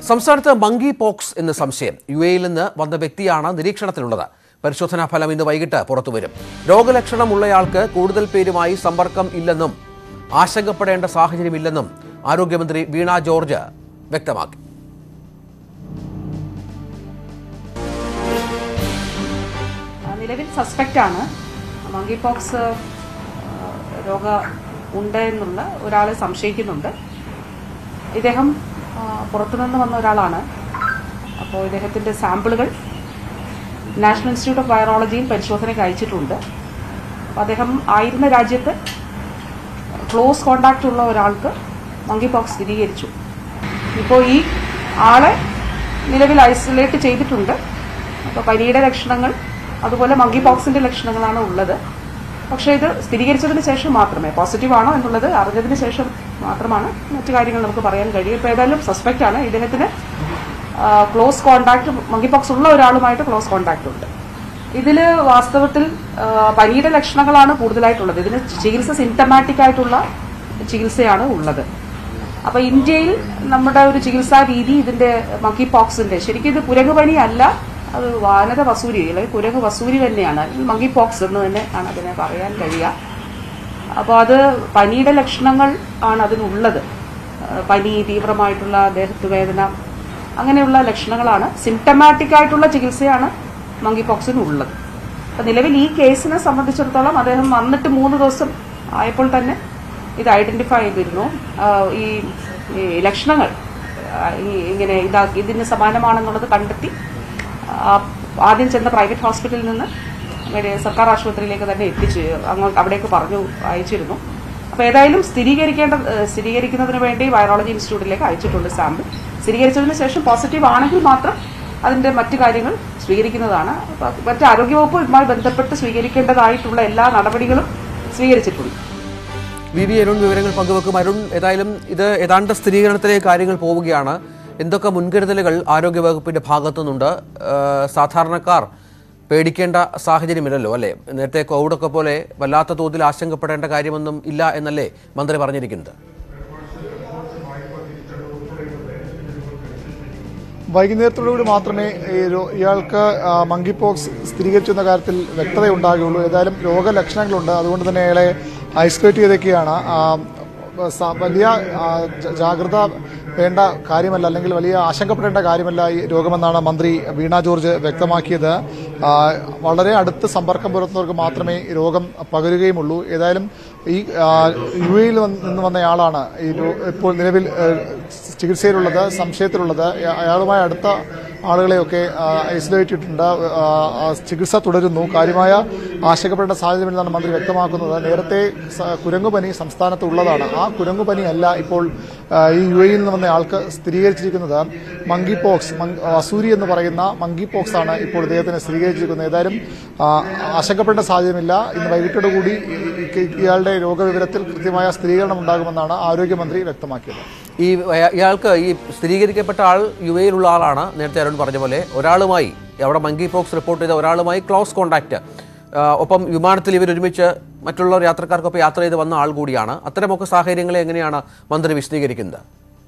സംസ്ഥാനത്ത് monkey pox എന്ന് സംശയം യു എയിൽ നിന്ന് വന്ന വ്യക്തിയാണ് നിരീക്ഷണത്തിലുള്ളത് പരിശോധനാ ഫലം ഇന്ന് വൈകിട്ട് പുറത്തുവരും രോഗലക്ഷണമുള്ളയാൾക്ക് കൂടുതൽ പേരുമായി സമ്പർക്കം ഇല്ലെന്നും ആശങ്കപ്പെടേണ്ട സാഹചര്യമില്ലെന്നും ആരോഗ്യമന്ത്രി വീണ ജോർജ് വ്യക്തമാക്കി ആ, നിലവിൽ സസ്പെക്റ്റ് ആണ് മങ്കി പോക്സ് രോഗ ഉണ്ട് എന്നുള്ള ഒരാളെ സംശയിക്കുന്നുണ്ട് ഇദ്ദേഹം ആ, പുറത്തുനിന്ന് വന്ന ഒരാളാണ് അപ്പോൾ ഇദ്ദേഹത്തിൻ്റെ സാമ്പിളുകൾ നാഷണൽ ഇൻസ്റ്റിറ്റ്യൂട്ട് ഓഫ് വൈറോളജിയിൽ പരിശോധനയ്ക്ക് അയച്ചിട്ടുണ്ട് അപ്പോൾ അദ്ദേഹം ആയിരുന്ന രാജ്യത്ത് ക്ലോസ് കോണ്ടാക്റ്റ് ഉള്ള ഒരാൾക്ക് മങ്കി പോക്സ് സ്ഥിരീകരിച്ചു ഇപ്പോൾ ഈ ആളെ നിലവിൽ ഐസൊലേറ്റ് ചെയ്തിട്ടുണ്ട് അപ്പോൾ പനിയുടെ ലക്ഷണങ്ങൾ അതുപോലെ മങ്കി പോക്സിന്റെ ലക്ഷണങ്ങളാണ് ഉള്ളത് പക്ഷേ ഇത് സ്ഥിരീകരിച്ചതിന് ശേഷം മാത്രമേ പോസിറ്റീവ് ആണോ എന്നുള്ളത് അറിഞ്ഞതിന് ശേഷം മാത്രമാണ് മറ്റു കാര്യങ്ങൾ നമുക്ക് പറയാൻ കഴിയും ഇപ്പോൾ ഏതായാലും സസ്പെക്റ്റ് ആണ് ഇദ്ദേഹത്തിന് ക്ലോസ് കോണ്ടാക്ട് മങ്കി പോക്സ് ഉള്ള ഒരാളുമായിട്ട് ക്ലോസ് കോണ്ടാക്ട് ഉണ്ട് ഇതിൽ വാസ്തവത്തിൽ ആ, പനിയുടെ ലക്ഷണങ്ങളാണ് കൂടുതലായിട്ടുള്ളത് ഇതിന് ചികിത്സ സിംറ്റമാറ്റിക് ആയിട്ടുള്ള ചികിത്സയാണ് ഉള്ളത് അപ്പൊ ഇന്ത്യയിൽ നമ്മുടെ ഒരു ചികിത്സാ രീതി ഇതിന്റെ മക്കി പോക്സിന്റെ ശരിക്കും ഇത് കുരങ്ങ് പനി അല്ല അത് വാനര വസൂരി അല്ലെങ്കിൽ കുരങ്ങ് വസൂരി തന്നെയാണ് മങ്കി പോക്സ് എന്ന് തന്നെ ആണ് അതിനെ പറയാൻ കഴിയുക അപ്പോൾ അത് പനിയുടെ ലക്ഷണങ്ങൾ ആണ് അതിനുള്ളത് ആ, പനി തീവ്രമായിട്ടുള്ള ദേഹത്ത് വേദന അങ്ങനെയുള്ള ലക്ഷണങ്ങളാണ് സിംറ്റമാറ്റിക് ആയിട്ടുള്ള ചികിത്സയാണ് മങ്കി പോക്സിനുള്ളത് അപ്പം നിലവിൽ ഈ കേസിനെ സംബന്ധിച്ചിടത്തോളം അദ്ദേഹം വന്നിട്ട് മൂന്ന് ദിവസം ആയപ്പോൾ തന്നെ ഇത് ഐഡന്റിഫൈ ചെയ്തിരുന്നു ആ, ഈ ഈ ലക്ഷണങ്ങൾ ആ, ഈ ഇങ്ങനെ ഇതാ ഇതിന് സമാനമാണെന്നുള്ളത് കണ്ടെത്തി ആ, ആദ്യം ചെന്ന പ്രൈവറ്റ് ഹോസ്പിറ്റലിൽ നിന്ന് ഇവിടെ സർക്കാർ ആശുപത്രിയിലേക്ക് തന്നെ എത്തിച്ച് അങ്ങോട്ട് അവിടേക്ക് പറഞ്ഞു അയച്ചിരുന്നു അപ്പോൾ ഏതായാലും സ്ഥിരീകരിക്കേണ്ട ഏഹ് സ്ഥിരീകരിക്കുന്നതിന് വേണ്ടി വൈറോളജി ഇൻസ്റ്റിറ്റ്യൂട്ടിലേക്ക് അയച്ചിട്ടുണ്ട് സാമ്പിൾ സ്ഥിരീകരിച്ചതിന് ശേഷം പോസിറ്റീവ് ആണെങ്കിൽ മാത്രം അതിന്റെ മറ്റു കാര്യങ്ങൾ സ്വീകരിക്കുന്നതാണ് അപ്പോൾ മറ്റ് ആരോഗ്യവകുപ്പുമായി ബന്ധപ്പെട്ട് സ്വീകരിക്കേണ്ടതായിട്ടുള്ള എല്ലാ നടപടികളും സ്വീകരിച്ചിട്ടുണ്ട് വി വി അരുൺ വിവരങ്ങൾ പങ്കുവെക്കും അരുൺ ഏതായാലും ഇത് ഏതാണ്ട് സ്ഥിരീകരണത്തിലേക്ക് കാര്യങ്ങൾ പോവുകയാണ് എന്തൊക്കെ മുൻകരുതലുകൾ ആരോഗ്യവകുപ്പിന്റെ ഭാഗത്തുനിന്നുണ്ട് ഏഹ് സാധാരണക്കാർ പേടിക്കേണ്ട സാഹചര്യമില്ലല്ലോ അല്ലേ നേരത്തെ കോവിഡൊക്കെ പോലെ വല്ലാത്ത തോതിൽ ആശങ്കപ്പെടേണ്ട കാര്യമൊന്നും ഇല്ല എന്നല്ലേ മന്ത്രി പറഞ്ഞിരിക്കുന്നത് വൈകുന്നേരത്തോടുകൂടി മാത്രമേ ഈ രോ- ഇയാൾക്ക് ആ, മങ്കി പോക്സ് സ്ഥിരീകരിച്ചു എന്ന കാര്യത്തിൽ വ്യക്തത ഉണ്ടാകുകയുള്ളൂ ഏതായാലും രോഗലക്ഷണങ്ങളുണ്ട് അതുകൊണ്ട് തന്നെ അയാളെ ഐസൊലേറ്റ് ചെയ്തൊക്കെയാണ് ആ, സ- വലിയ ആ, ജ- ജാഗ്രത വേണ്ട കാര്യമല്ല അല്ലെങ്കിൽ വലിയ ആശങ്കപ്പെടേണ്ട കാര്യമല്ല ഈ രോഗമെന്നാണ് മന്ത്രി വീണ ജോർജ് വ്യക്തമാക്കിയത് ആ, വളരെ അടുത്ത് സമ്പർക്കം പുലർത്തുന്നവർക്ക് മാത്രമേ ഈ രോഗം പകരുകയുമുള്ളൂ ഏതായാലും ഈ ആ, യു എയിൽ വന്ന് നിന്ന് വന്നയാളാണ് ഈ രോ- ഇപ്പോൾ നിലവിൽ ഏഹ്, ചികിത്സയിലുള്ളത് സംശയത്തിലുള്ളത് അയ- അയാളുമായി അടുത്ത ആളുകളെയൊക്കെ ഐസൊലേറ്റ് ചെയ്തിട്ടുണ്ട് ആ, ആ, ചികിത്സ തുടരുന്നു കാര്യമായ ആശങ്കപ്പെടേണ്ട സാഹചര്യമില്ലെന്നാണ് മന്ത്രി വ്യക്തമാക്കുന്നത് നേരത്തെ സ- കുരങ്ങുപനി സംസ്ഥാനത്ത് ഉള്ളതാണ് ആ കുരങ്ങുപനി അല്ല ഇപ്പോൾ ആ, ഈ യു എയിൽ നിന്ന് വന്ന ആൾക്ക് സ്ഥിരീകരിച്ചിരിക്കുന്നത് മങ്കി പോക്സ് മങ്- വസൂരി എന്ന് പറയുന്ന മങ്കി പോക്സ് ആണ് ഇപ്പോൾ ഇദ്ദേഹത്തിന് സ്ഥിരീകരിച്ചിരിക്കുന്നത് ഏതായാലും ആ, ആശങ്കപ്പെടേണ്ട സാഹചര്യമില്ല ഇന്ന് വൈകിട്ടോടുകൂടി ഈ- ഈ- ഇയാളുടെ രോഗവിവരത്തിൽ കൃത്യമായ സ്ഥിരീകരണം ഉണ്ടാകുമെന്നാണ് ആരോഗ്യമന്ത്രി വ്യക്തമാക്കിയത് ഈ അയ- ഇയാൾക്ക് ഈ സ്ഥിരീകരിക്കപ്പെട്ട ആൾ യു എയിലുള്ള ആളാണ് നേരത്തെ അരുൺ പറഞ്ഞ പോലെ ഒരാളുമായി അവിടെ മങ്കി പോക്സ് റിപ്പോർട്ട് ചെയ്ത ഒരാളുമായി ക്ലോസ് കോണ്ടാക്ട് ഒപ്പം വിമാനത്തിൽ ഇവർ ഒരുമിച്ച് മറ്റുള്ള യാത്രക്കാർക്കൊപ്പം യാത്ര ചെയ്ത് വന്ന ആൾ കൂടിയാണ് അത്തരമൊക്കെ സാഹചര്യങ്ങളെ എങ്ങനെയാണ് മന്ത്രി വിശദീകരിക്കുന്നത്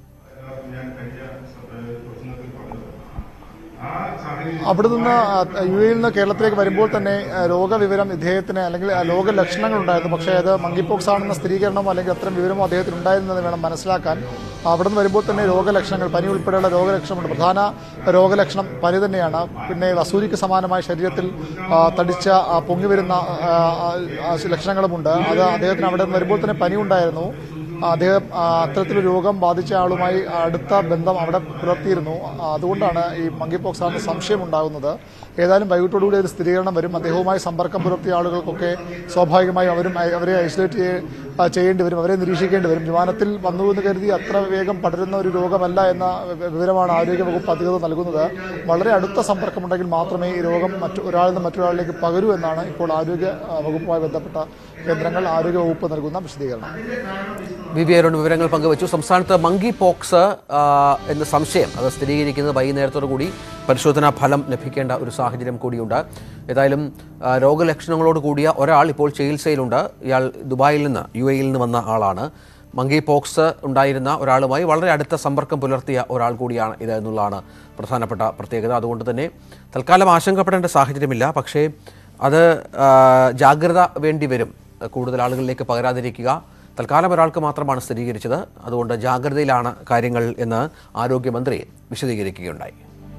അവിടെ നിന്ന് യു എയിൽ നിന്ന് കേരളത്തിലേക്ക് വരുമ്പോൾ തന്നെ ആ, രോഗവിവരം ഇദ്ദേഹത്തിന് അല്ലെങ്കിൽ ആ, രോഗലക്ഷണങ്ങൾ ഉണ്ടായിരുന്നു പക്ഷേ അത് മങ്കിപോക്സ് ആണെന്ന സ്ഥിരീകരണമോ അല്ലെങ്കിൽ അത്തരം വിവരമോ അദ്ദേഹത്തിന് ഉണ്ടായിരുന്നെന്ന് വേണം മനസ്സിലാക്കാൻ അവിടെ നിന്ന് വരുമ്പോൾ തന്നെ രോഗലക്ഷണങ്ങൾ പനി ഉൾപ്പെടെയുള്ള രോഗലക്ഷണമുണ്ട് പ്രധാന രോഗലക്ഷണം പനി തന്നെയാണ് പിന്നെ വസൂരിക്ക് സമാനമായ ശരീരത്തിൽ ആ, തടിച്ച ആ, പൊങ്ങി വരുന്ന ആ, ആ, ആ, ലക്ഷണങ്ങളുമുണ്ട് അത് അദ്ദേഹത്തിന് അവിടെ നിന്ന് വരുമ്പോൾ തന്നെ പനി ഉണ്ടായിരുന്നു അദ്ദേഹം ആ, അത്തരത്തിലൊരു രോഗം ബാധിച്ച ആളുമായി അടുത്ത ബന്ധം അവിടെ പുലർത്തിയിരുന്നു ആ, അതുകൊണ്ടാണ് ഈ മങ്കി പോക്സ് ആണെന്ന് സംശയം ഉണ്ടാകുന്നത് ഏതായാലും വൈകിട്ടോടുകൂടി ഒരു സ്ഥിരീകരണം വരും അദ്ദേഹവുമായി സമ്പർക്കം പുലർത്തിയ ആളുകൾക്കൊക്കെ സ്വാഭാവികമായും അവരും ഐ- അവരെ ഐസൊലേറ്റ് ചെയ്യ- ആ, ചെയ്യേണ്ടി വരും അവരെ നിരീക്ഷിക്കേണ്ടി വരും വിമാനത്തിൽ വന്നു എന്ന് കരുതി അത്ര വേഗം പടരുന്ന ഒരു രോഗമല്ല എന്ന വി- വിവരമാണ് ആരോഗ്യവകുപ്പ് അധികൃതർ നൽകുന്നത് വളരെ അടുത്ത സമ്പർക്കമുണ്ടെങ്കിൽ മാത്രമേ ഈ രോഗം മറ്റു ഒരാളിൽ നിന്ന് മറ്റൊരാളിലേക്ക് പകരൂ എന്നാണ് ഇപ്പോൾ ആരോഗ്യ ആ, വകുപ്പുമായി ബന്ധപ്പെട്ട കേന്ദ്രങ്ങൾ ആരോഗ്യവകുപ്പ് നൽകുന്ന വിശദീകരണം വി വി അരുൺ വിവരങ്ങൾ പങ്കുവച്ചു സംസ്ഥാനത്ത് മങ്കി പോക്സ് ആ, എന്ന് സംശയം അത് സ്ഥിരീകരിക്കുന്നത് വൈകുന്നേരത്തോടു കൂടി പരിശോധനാ ഫലം ലഭിക്കേണ്ട ഒരു സാഹചര്യം കൂടിയുണ്ട് ഏതായാലും ആ, രോഗലക്ഷണങ്ങളോട് കൂടിയ ഒരാൾ ഇപ്പോൾ ചികിത്സയിലുണ്ട് ഇയാൾ ദുബായിൽ നിന്ന് യു എയിൽ നിന്ന് വന്ന ആളാണ് മങ്കി പോക്സ് ഉണ്ടായിരുന്ന ഒരാളുമായി വളരെ അടുത്ത സമ്പർക്കം പുലർത്തിയ ഒരാൾ കൂടിയാണ് ഇത് എന്നുള്ളതാണ് പ്രധാനപ്പെട്ട പ്രത്യേകത അതുകൊണ്ട് തന്നെ തൽക്കാലം ആശങ്കപ്പെടേണ്ട സാഹചര്യമില്ല പക്ഷേ അത് ആ, ജാഗ്രത വേണ്ടി വരും കൂടുതൽ ആളുകളിലേക്ക് പകരാതിരിക്കുക തൽക്കാലം ഒരാൾക്ക് മാത്രമാണ് സ്ഥിരീകരിച്ചത് അതുകൊണ്ട് ജാഗ്രതയിലാണ് കാര്യങ്ങൾ എന്ന് ആരോഗ്യമന്ത്രി വിശദീകരിക്കുകയുണ്ടായി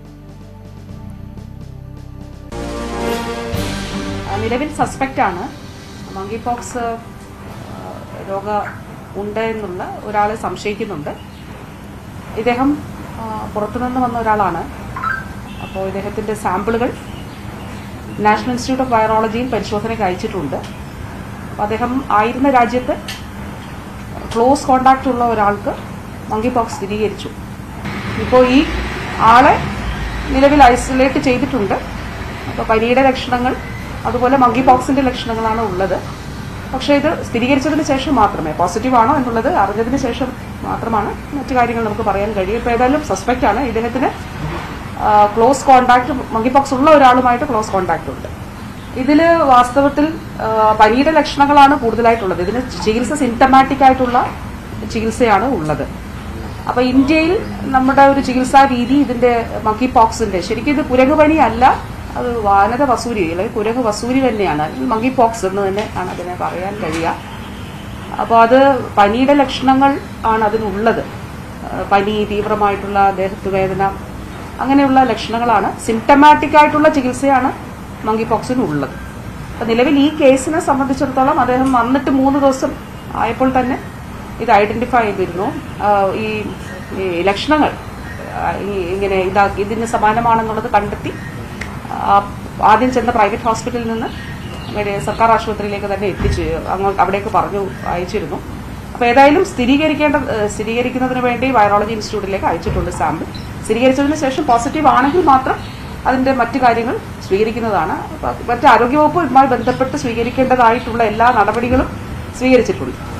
ആ, നിലവിൽ സസ്പെക്റ്റ് ആണ് മങ്കി പോക്സ് രോഗ ഉണ്ട് എന്നുള്ള ഒരാളെ സംശയിക്കുന്നുണ്ട് ഇദ്ദേഹം ആ, പുറത്തുനിന്ന് വന്ന ഒരാളാണ് അപ്പോൾ ഇദ്ദേഹത്തിൻ്റെ സാമ്പിളുകൾ നാഷണൽ ഇൻസ്റ്റിറ്റ്യൂട്ട് ഓഫ് വൈറോളജിയിൽ പരിശോധനയ്ക്ക് അയച്ചിട്ടുണ്ട് അപ്പോൾ അദ്ദേഹം ആയിരുന്ന രാജ്യത്ത് ക്ലോസ് കോണ്ടാക്റ്റ് ഉള്ള ഒരാൾക്ക് മങ്കി പോക്സ് സ്ഥിരീകരിച്ചു ഇപ്പോൾ ഈ ആളെ നിലവിൽ ഐസൊലേറ്റ് ചെയ്തിട്ടുണ്ട് അപ്പോൾ പനിയുടെ ലക്ഷണങ്ങൾ അതുപോലെ മങ്കി പോക്സിന്റെ ലക്ഷണങ്ങളാണ് ഉള്ളത് പക്ഷേ ഇത് സ്ഥിരീകരിച്ചതിന് ശേഷം മാത്രമേ പോസിറ്റീവ് ആണോ എന്നുള്ളത് അറിഞ്ഞതിന് ശേഷം മാത്രമാണ് മറ്റു കാര്യങ്ങൾ നമുക്ക് പറയാൻ കഴിയും ഇപ്പോൾ ഏതായാലും സസ്പെക്റ്റ് ആണ് ഇദ്ദേഹത്തിന് ക്ലോസ് കോണ്ടാക്ട് മങ്കി പോക്സ് ഉള്ള ഒരാളുമായിട്ട് ക്ലോസ് കോണ്ടാക്ട് ഉണ്ട് ഇതിൽ വാസ്തവത്തിൽ ആ, പനിയുടെ ലക്ഷണങ്ങളാണ് കൂടുതലായിട്ടുള്ളത് ഇതിന് ചികിത്സ സിംറ്റമാറ്റിക് ആയിട്ടുള്ള ചികിത്സയാണ് ഉള്ളത് അപ്പൊ ഇന്ത്യയിൽ നമ്മുടെ ഒരു ചികിത്സാ രീതി ഇതിന്റെ മക്കി പോക്സിന്റെ ശരിക്കും ഇത് കുരങ്ങ് പനി അല്ല അത് വാനര വസൂരി അല്ലെങ്കിൽ കുരങ്ങ് വസൂരി തന്നെയാണ് അല്ലെങ്കിൽ മങ്കി പോക്സ് എന്ന് തന്നെ ആണ് അതിനെ പറയാൻ കഴിയുക അപ്പോൾ അത് പനിയുടെ ലക്ഷണങ്ങൾ ആണ് അതിനുള്ളത് ആ, പനി തീവ്രമായിട്ടുള്ള ദേഹത്ത് വേദന അങ്ങനെയുള്ള ലക്ഷണങ്ങളാണ് സിംറ്റമാറ്റിക് ആയിട്ടുള്ള ചികിത്സയാണ് മങ്കി പോക്സിന് ഉള്ളത് അപ്പോൾ നിലവിൽ ഈ കേസിനെ സംബന്ധിച്ചിടത്തോളം അദ്ദേഹം വന്നിട്ട് മൂന്ന് ദിവസം ആയപ്പോൾ തന്നെ ഇത് ഐഡന്റിഫൈ ചെയ്തിരുന്നു ആ, ഈ ഈ ലക്ഷണങ്ങൾ ആ, ഈ ഇങ്ങനെ ഇതാ ഇതിന് സമാനമാണെന്നുള്ളത് കണ്ടെത്തി ആ, ആദ്യം ചെന്ന പ്രൈവറ്റ് ഹോസ്പിറ്റലിൽ നിന്ന് ഇവിടെ സർക്കാർ ആശുപത്രിയിലേക്ക് തന്നെ എത്തിച്ച് അങ്ങ് അവിടേക്ക് പറഞ്ഞു അയച്ചിരുന്നു അപ്പോൾ ഏതായാലും സ്ഥിരീകരിക്കേണ്ട ഏഹ് സ്ഥിരീകരിക്കുന്നതിന് വേണ്ടി വൈറോളജി ഇൻസ്റ്റിറ്റ്യൂട്ടിലേക്ക് അയച്ചിട്ടുണ്ട് സാമ്പിൾ സ്ഥിരീകരിച്ചതിന് ശേഷം പോസിറ്റീവ് ആണെങ്കിൽ മാത്രം അതിന്റെ മറ്റു കാര്യങ്ങൾ സ്വീകരിക്കുന്നതാണ് അപ്പോൾ മറ്റ് ആരോഗ്യവകുപ്പുമായി ബന്ധപ്പെട്ട് സ്വീകരിക്കേണ്ടതായിട്ടുള്ള എല്ലാ നടപടികളും സ്വീകരിച്ചിട്ടുണ്ട്